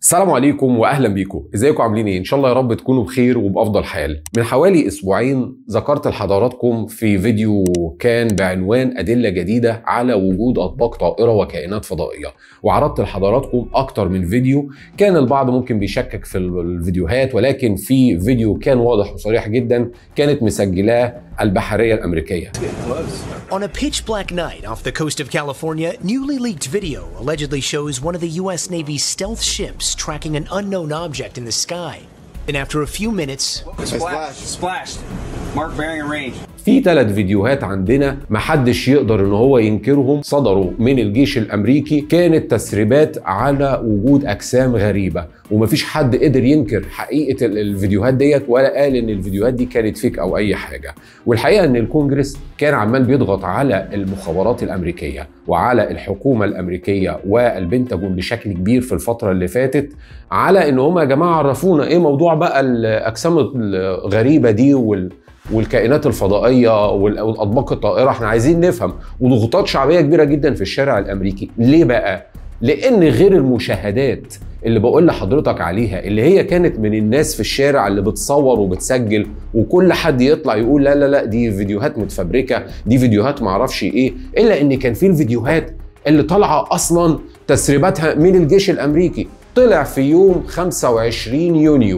السلام عليكم واهلا بيكم ازيكم عاملين ايه ان شاء الله يا رب تكونوا بخير وبافضل حال من حوالي اسبوعين ذكرت لحضراتكم في فيديو كان بعنوان ادله جديده على وجود اطباق طائره وكائنات فضائيه وعرضت لحضراتكم اكتر من فيديو كان البعض ممكن بيشكك في الفيديوهات ولكن في فيديو كان واضح وصريح جدا كانت مسجلاه البحريه الامريكيه On a pitch black night off the coast of California, newly leaked video allegedly shows one of the U.S. Navy's stealth ships tracking an unknown object in the sky. And after a few minutes, Splashed. Splashed. Mark bearing and range. في ثلاث فيديوهات عندنا محدش يقدر ان هو ينكرهم صدروا من الجيش الامريكي كانت تسريبات على وجود اجسام غريبه ومفيش حد قدر ينكر حقيقه ال- الفيديوهات ديت ولا قال ان الفيديوهات دي كانت فيك او اي حاجه والحقيقه ان الكونجرس كان عمال بيضغط على المخابرات الامريكيه وعلى الحكومه الامريكيه والبنتاجون بشكل كبير في الفتره اللي فاتت على ان هم يا جماعه عرفونا ايه موضوع بقى الاجسام الغريبه دي وال والكائنات الفضائيه وال- والاطباق الطائره احنا عايزين نفهم وضغوطات شعبيه كبيره جدا في الشارع الامريكي ليه بقى لان غير المشاهدات اللي بقول لحضرتك عليها اللي هي كانت من الناس في الشارع اللي بتصور وبتسجل وكل حد يطلع يقول لا لا لا دي فيديوهات متفبركه دي فيديوهات معرفش ايه الا ان كان في الفيديوهات اللي طالعه اصلا تسريباتها من الجيش الامريكي طلع في يوم 25 يونيو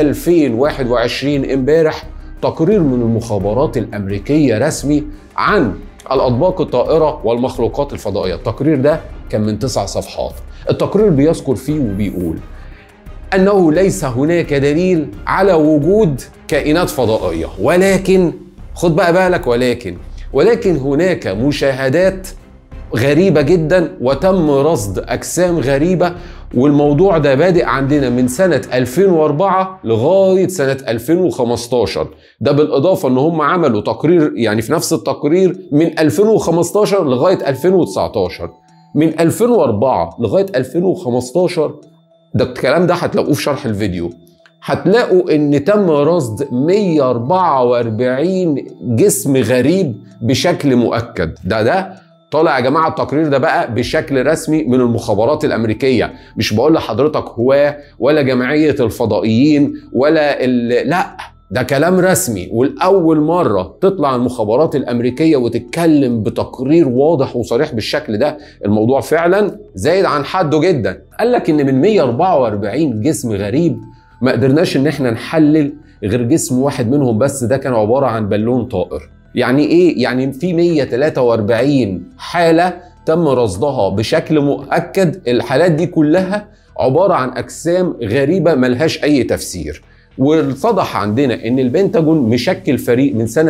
2021 امبارح تقرير من المخابرات الامريكيه رسمي عن الاطباق الطائره والمخلوقات الفضائيه التقرير ده كان من تسع صفحات التقرير بيذكر فيه وبيقول انه ليس هناك دليل على وجود كائنات فضائيه ولكن خد بقى بالك ولكن ولكن هناك مشاهدات غريبة جدا وتم رصد أجسام غريبة والموضوع ده بادئ عندنا من سنة 2004 لغاية سنة 2015 ده بالإضافة إن هم عملوا تقرير يعني في نفس التقرير من 2015 لغاية 2019 من 2004 لغاية 2015 ده الكلام ده هتلاقوه في شرح الفيديو هتلاقوا ان تم رصد 144 جسم غريب بشكل مؤكد ده ده طالع يا جماعه التقرير ده بقى بشكل رسمي من المخابرات الامريكيه مش بقول لحضرتك هواه ولا جمعيه الفضائيين ولا ال... لا ده كلام رسمي والاول مره تطلع المخابرات الامريكيه وتتكلم بتقرير واضح وصريح بالشكل ده الموضوع فعلا زايد عن حده جدا قال لك ان من 144 جسم غريب ما قدرناش ان احنا نحلل غير جسم واحد منهم بس ده كان عباره عن بالون طائر يعني ايه يعني في 143 حاله تم رصدها بشكل مؤكد الحالات دي كلها عباره عن اجسام غريبه ملهاش اي تفسير واتضح عندنا ان البنتاجون مشكل فريق من سنه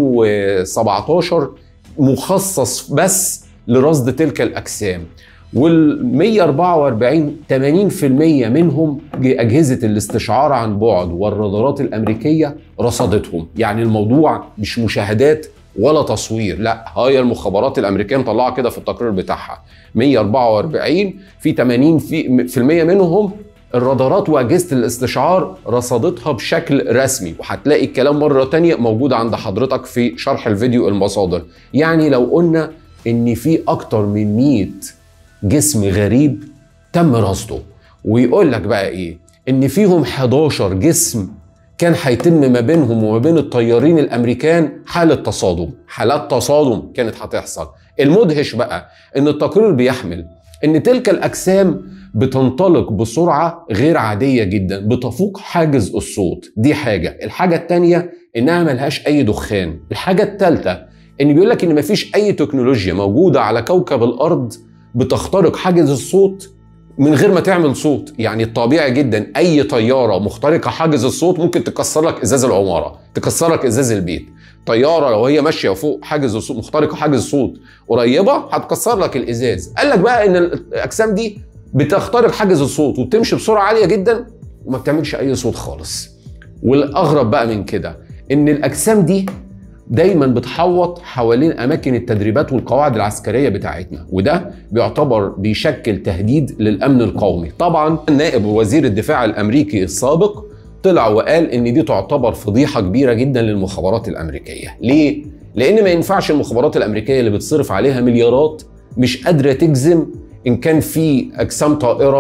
2017 مخصص بس لرصد تلك الاجسام وال 144 80% منهم اجهزه الاستشعار عن بعد والرادارات الامريكيه رصدتهم يعني الموضوع مش مشاهدات ولا تصوير لا هاي المخابرات الامريكيه مطلعه كده في التقرير بتاعها 144 في 80 في, في المية منهم الرادارات واجهزه الاستشعار رصدتها بشكل رسمي وهتلاقي الكلام مره تانية موجود عند حضرتك في شرح الفيديو المصادر يعني لو قلنا ان في اكتر من 100 جسم غريب تم رصده ويقول لك بقى ايه ان فيهم 11 جسم كان هيتم ما بينهم وما بين الطيارين الامريكان حاله تصادم حالات تصادم كانت هتحصل المدهش بقى ان التقرير بيحمل ان تلك الاجسام بتنطلق بسرعه غير عاديه جدا بتفوق حاجز الصوت دي حاجه الحاجه الثانيه انها ملهاش اي دخان الحاجه الثالثه ان بيقول لك ان مفيش اي تكنولوجيا موجوده على كوكب الارض بتخترق حاجز الصوت من غير ما تعمل صوت يعني الطبيعي جدا اي طياره مخترقه حاجز الصوت ممكن تكسر لك ازاز العماره تكسر لك ازاز البيت طياره لو هي ماشيه فوق حاجز الصوت مخترقه حاجز الصوت قريبه هتكسر لك الازاز قال لك بقى ان الاجسام دي بتخترق حاجز الصوت وبتمشي بسرعه عاليه جدا وما بتعملش اي صوت خالص والاغرب بقى من كده ان الاجسام دي دايما بتحوط حوالين اماكن التدريبات والقواعد العسكريه بتاعتنا وده بيعتبر بيشكل تهديد للامن القومي طبعا نائب وزير الدفاع الامريكي السابق طلع وقال ان دي تعتبر فضيحه كبيره جدا للمخابرات الامريكيه ليه لان ما ينفعش المخابرات الامريكيه اللي بتصرف عليها مليارات مش قادره تجزم ان كان في اجسام طائره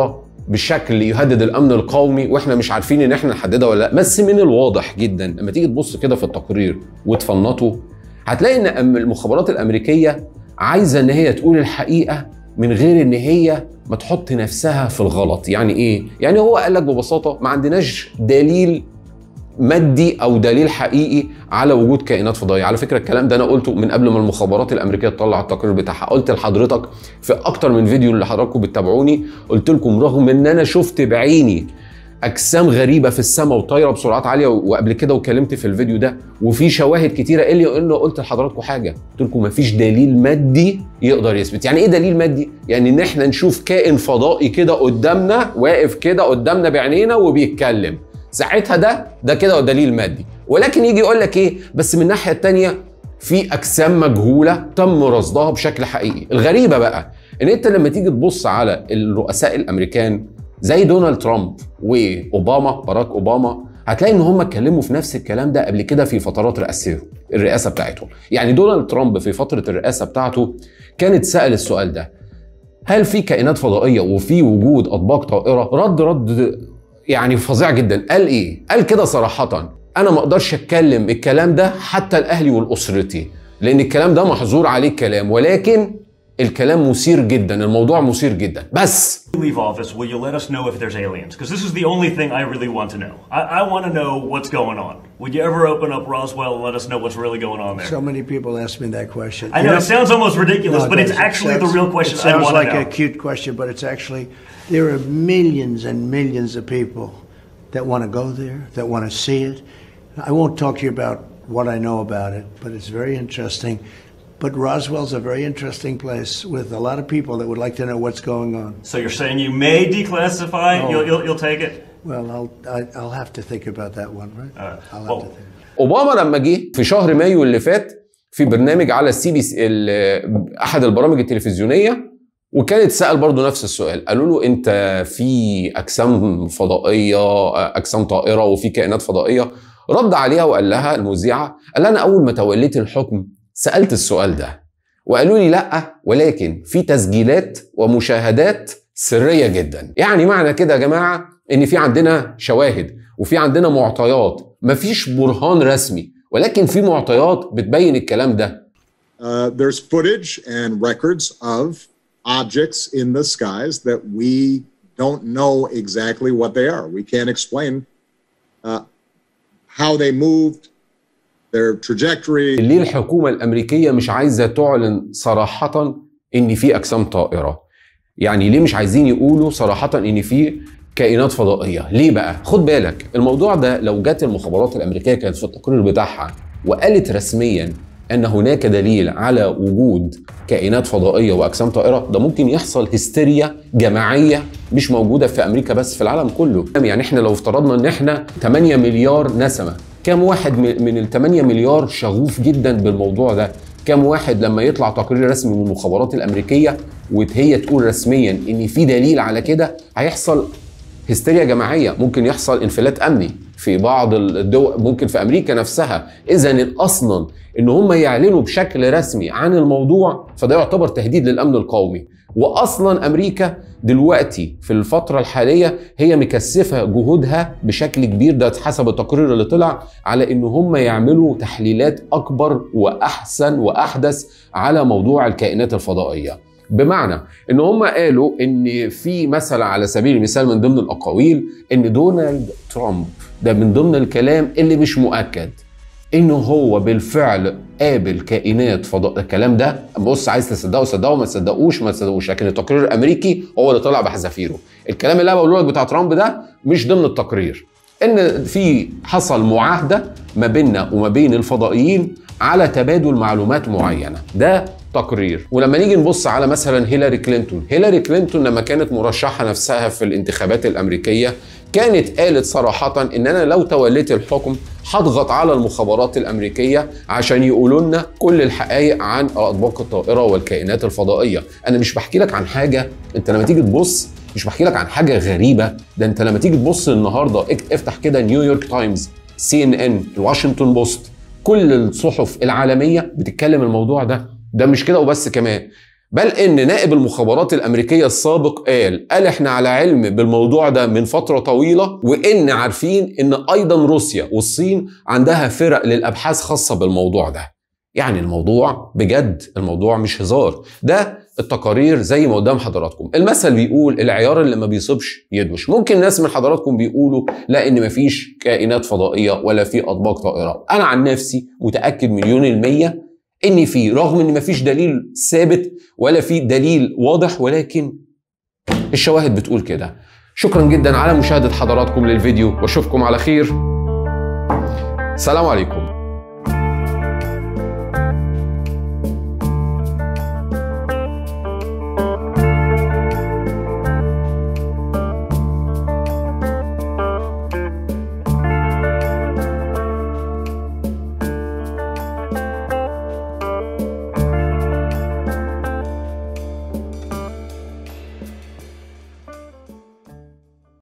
بشكل يهدد الامن القومي واحنا مش عارفين ان احنا نحددها ولا لا بس من الواضح جدا لما تيجي تبص كده في التقرير وتفنطه هتلاقي ان أم- المخابرات الامريكيه عايزه ان هي تقول الحقيقه من غير ان هي ما تحط نفسها في الغلط يعني ايه يعني هو قال لك ببساطه ما عندناش دليل مادي او دليل حقيقي على وجود كائنات فضائيه على فكره الكلام ده انا قلته من قبل ما المخابرات الامريكيه تطلع التقرير بتاعها قلت لحضرتك في اكتر من فيديو اللي حضراتكم بتتابعوني قلت لكم رغم ان انا شفت بعيني اجسام غريبه في السماء وطايره بسرعات عاليه وقبل كده وكلمت في الفيديو ده وفي شواهد كتيره الا انه قلت لحضراتكم حاجه قلت لكم مفيش دليل مادي يقدر يثبت يعني ايه دليل مادي يعني ان احنا نشوف كائن فضائي كده قدامنا واقف كده قدامنا بعينينا وبيتكلم ساعتها ده ده كده دليل مادي ولكن يجي يقول لك ايه بس من الناحيه الثانيه في اجسام مجهوله تم رصدها بشكل حقيقي الغريبه بقى ان انت لما تيجي تبص على الرؤساء الامريكان زي دونالد ترامب واوباما باراك اوباما هتلاقي ان هم اتكلموا في نفس الكلام ده قبل كده في فترات رئاسته الرئاسه بتاعتهم يعني دونالد ترامب في فتره الرئاسه بتاعته كانت سال السؤال ده هل في كائنات فضائيه وفي وجود اطباق طائره رد رد يعني فظيع جدا قال ايه قال كده صراحه انا ما اقدرش اتكلم الكلام ده حتى لاهلي ولاسرتي لان الكلام ده محظور عليه الكلام ولكن الكلام مثير جدا الموضوع مثير جدا بس you leave office, will you let us know if there's aliens? Because this is the only thing I really want to know. I, I want to know what's going on. Would you ever open up Roswell and let us know what's really going on there? So many people ask me that question. I know it sounds almost ridiculous, No, but it it's doesn't. actually the Sounds- real question It I sounds want like to a know. cute question, but it's actually there are millions and millions of people that want to go there, that want to see it. I won't talk to you about what I know about it, but it's very interesting. But Roswell's a very interesting place with a lot of people that would like to know what's going on. So you're saying you may declassify? No. You'll, you'll, you'll take it? Well, I'll I, I'll have to think about that one, right? Uh, I'll have well- to think. اوباما لما جه في شهر مايو اللي فات في برنامج على السي بي سي احد البرامج التلفزيونيه وكانت سال برضه نفس السؤال قالوا له انت في اجسام فضائيه اجسام طائره وفي كائنات فضائيه رد عليها وقال لها المذيعه قال لها انا اول ما توليت الحكم سالت السؤال ده وقالوا لي لا ولكن في تسجيلات ومشاهدات سريه جدا يعني معنى كده يا جماعه ان في عندنا شواهد وفي عندنا معطيات مفيش برهان رسمي ولكن في معطيات بتبين الكلام ده uh, there's footage and records of objects in the skies that we don't know exactly what they are. We can't explain uh, how they moved, their trajectory. ليه الحكومة الأمريكية مش عايزة تعلن صراحة إن في أجسام طائرة؟ يعني ليه مش عايزين يقولوا صراحة إن في كائنات فضائية؟ ليه بقى؟ خد بالك الموضوع ده لو جت المخابرات الأمريكية كانت في التقرير بتاعها وقالت رسميا أن هناك دليل على وجود كائنات فضائية وأجسام طائرة ده ممكن يحصل هستيريا جماعية مش موجودة في أمريكا بس في العالم كله يعني إحنا لو افترضنا إن إحنا 8 مليار نسمة كم واحد من من ال 8 مليار شغوف جدا بالموضوع ده كم واحد لما يطلع تقرير رسمي من المخابرات الامريكيه وهي تقول رسميا ان في دليل على كده هيحصل هستيريا جماعيه ممكن يحصل انفلات امني في بعض الدول ممكن في امريكا نفسها اذا اصلا ان هم يعلنوا بشكل رسمي عن الموضوع فده يعتبر تهديد للامن القومي واصلا امريكا دلوقتي في الفتره الحاليه هي مكثفه جهودها بشكل كبير ده حسب التقرير اللي طلع على ان هم يعملوا تحليلات اكبر واحسن واحدث على موضوع الكائنات الفضائيه بمعنى ان هم قالوا ان في مثلا على سبيل المثال من ضمن الاقاويل ان دونالد ترامب ده من ضمن الكلام اللي مش مؤكد انه هو بالفعل قابل كائنات فضاء الكلام ده بص عايز تصدقه صدقه ما تصدقوش ما تصدقوش لكن التقرير الامريكي هو اللي طلع بحذافيره الكلام اللي انا بقوله لك بتاع ترامب ده مش ضمن التقرير ان في حصل معاهده ما بيننا وما بين الفضائيين على تبادل معلومات معينه ده تقرير ولما نيجي نبص على مثلا هيلاري كلينتون هيلاري كلينتون لما كانت مرشحه نفسها في الانتخابات الامريكيه كانت قالت صراحة إن أنا لو توليت الحكم هضغط على المخابرات الأمريكية عشان يقولوا لنا كل الحقائق عن أطباق الطائرة والكائنات الفضائية أنا مش بحكي لك عن حاجة أنت لما تيجي تبص مش بحكي لك عن حاجة غريبة ده أنت لما تيجي تبص النهاردة افتح كده نيويورك تايمز سي ان ان الواشنطن بوست كل الصحف العالمية بتتكلم الموضوع ده ده مش كده وبس كمان بل ان نائب المخابرات الامريكيه السابق قال قال احنا على علم بالموضوع ده من فتره طويله وان عارفين ان ايضا روسيا والصين عندها فرق للابحاث خاصه بالموضوع ده يعني الموضوع بجد الموضوع مش هزار ده التقارير زي ما قدام حضراتكم المثل بيقول العيار اللي ما بيصيبش يدوش ممكن ناس من حضراتكم بيقولوا لا ان مفيش كائنات فضائيه ولا في اطباق طائره انا عن نفسي متاكد مليون الميه ان في رغم ان مفيش دليل ثابت ولا في دليل واضح ولكن الشواهد بتقول كده شكرا جدا على مشاهده حضراتكم للفيديو واشوفكم على خير سلام عليكم